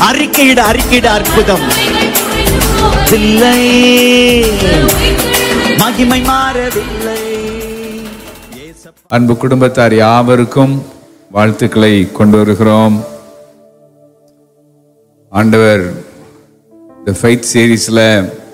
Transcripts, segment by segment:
அறிக்கையிட அறிக்கையிட அற்புதம் இல்லை மகிமை மாறவில்லை ஏசப்பா. அன்பு குடும்பத்தார் யாவருக்கும் வாழ்த்துக்களை கொண்டு வருகிறோம் ஆண்டவர் இந்த ஃபைட் சீரீஸில்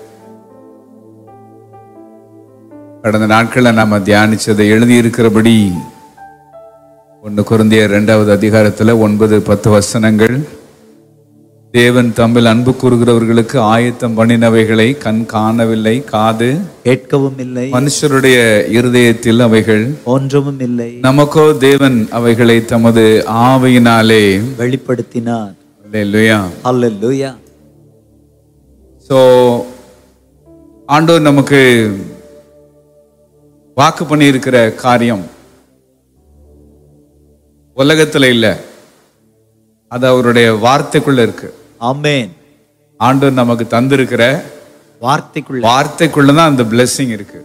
கடந்த நாட்களில் நாம் தியானிச்சதை எழுதியிருக்கிறபடி ஒன்று குருந்திய ரெண்டாவது அதிகாரத்தில் ஒன்பது பத்து வசனங்கள் தேவன் தம்மில் அன்பு கூறுகிறவர்களுக்கு ஆயத்தம் பண்ணினவைகளை கண் காணவில்லை காது கேட்கவும் இல்லை மனுஷருடைய இருதயத்தில் அவைகள் ஒன்றும் இல்லை நமக்கோ தேவன் அவைகளை தமது ஆவையினாலே வெளிப்படுத்தினார் அல்லேலூயா அல்லேலூயா ஸோ ஆண்டவர் நமக்கு வாக்கு பண்ணியிருக்கிற காரியம் உலகத்துல இல்லை அது அவருடைய வார்த்தைக்குள்ள இருக்கு ஆமென் ஆண்டவர் நமக்கு தந்திருக்கிற வார்த்தைக்குள்ள வார்த்தைக்குள்ள தான் அந்த blessing இருக்கு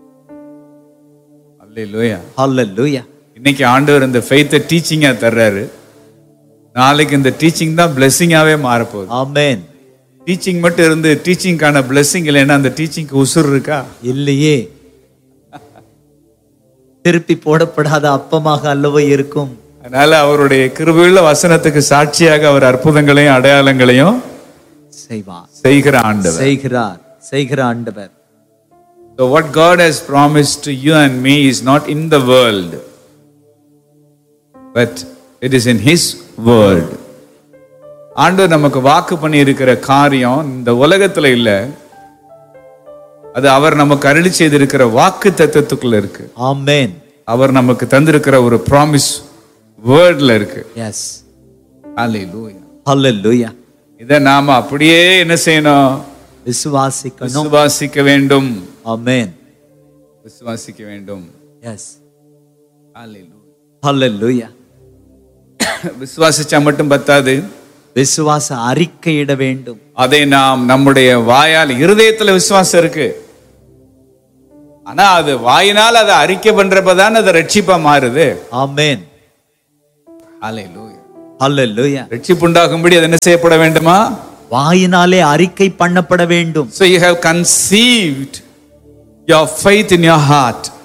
அல்லேலூயா அல்லேலூயா இன்னைக்கு ஆண்டவர் இந்த ஃபெய்த்தை டீச்சிங்கா தர்றாரு நாளைக்கு இந்த டீச்சிங் தான் பிளெஸ்ஸிங்காவே மாறப்போகுது ஆமென் டீச்சிங் மட்டும் இருந்து டீச்சிங்கான blessing இல்லைன்னா அந்த டீச்சிங்க்கு உசுர் இருக்கா இல்லையே திருப்பி போடப்படாத அப்பமாக அல்லவோ இருக்கும் அதனால அவருடைய கிருபையுள்ள வசனத்துக்கு சாட்சியாக அவர் அற்புதங்களையும் அடையாளங்களையும் செய்வார் செய்கிற ஆண்டவர் செய்கிறார் செய்கிற ஆண்டவர் So what God has promised to you and me is not in the world, but it is in His word. ஆண்டவர் நமக்கு வாக்கு பண்ணி இருக்கிற காரியம் இந்த உலகத்துல இல்ல அது அவர் நமக்கு அருளி செய்திருக்கிற வாக்கு தத்துவத்துக்குள்ள இருக்கு ஆமென் அவர் நமக்கு தந்திருக்கிற ஒரு ப்ராமிஸ் வேர்ட்ல இருக்கு எஸ் Hallelujah. அல்லேலூயா இதை நாம அப்படியே என்ன செய்யணும் விசுவாசிக்கணும் விசுவாசிக்க வேண்டும் ஆமென் விசுவாசிக்க வேண்டும் எஸ் Hallelujah. அல்லேலூயா விசுவாசிச்சா மட்டும் பத்தாது விசுவாச அறிக்கையிட வேண்டும் அதை நாம் நம்முடைய வாயால் இருதயத்துல விசுவாசம் இருக்கு ஆனா அது வாயினால் அதை அறிக்கை பண்றப்பதான் அது ரட்சிப்பா மாறுது ஆமென் Hallelujah. அல்லேலூயா ரட்சிப்பு உண்டாகும்படி அது என்ன செய்யப்பட வேண்டுமா வாயினாலே அறிக்கை பண்ணப்பட வேண்டும் so you have conceived your faith in your heart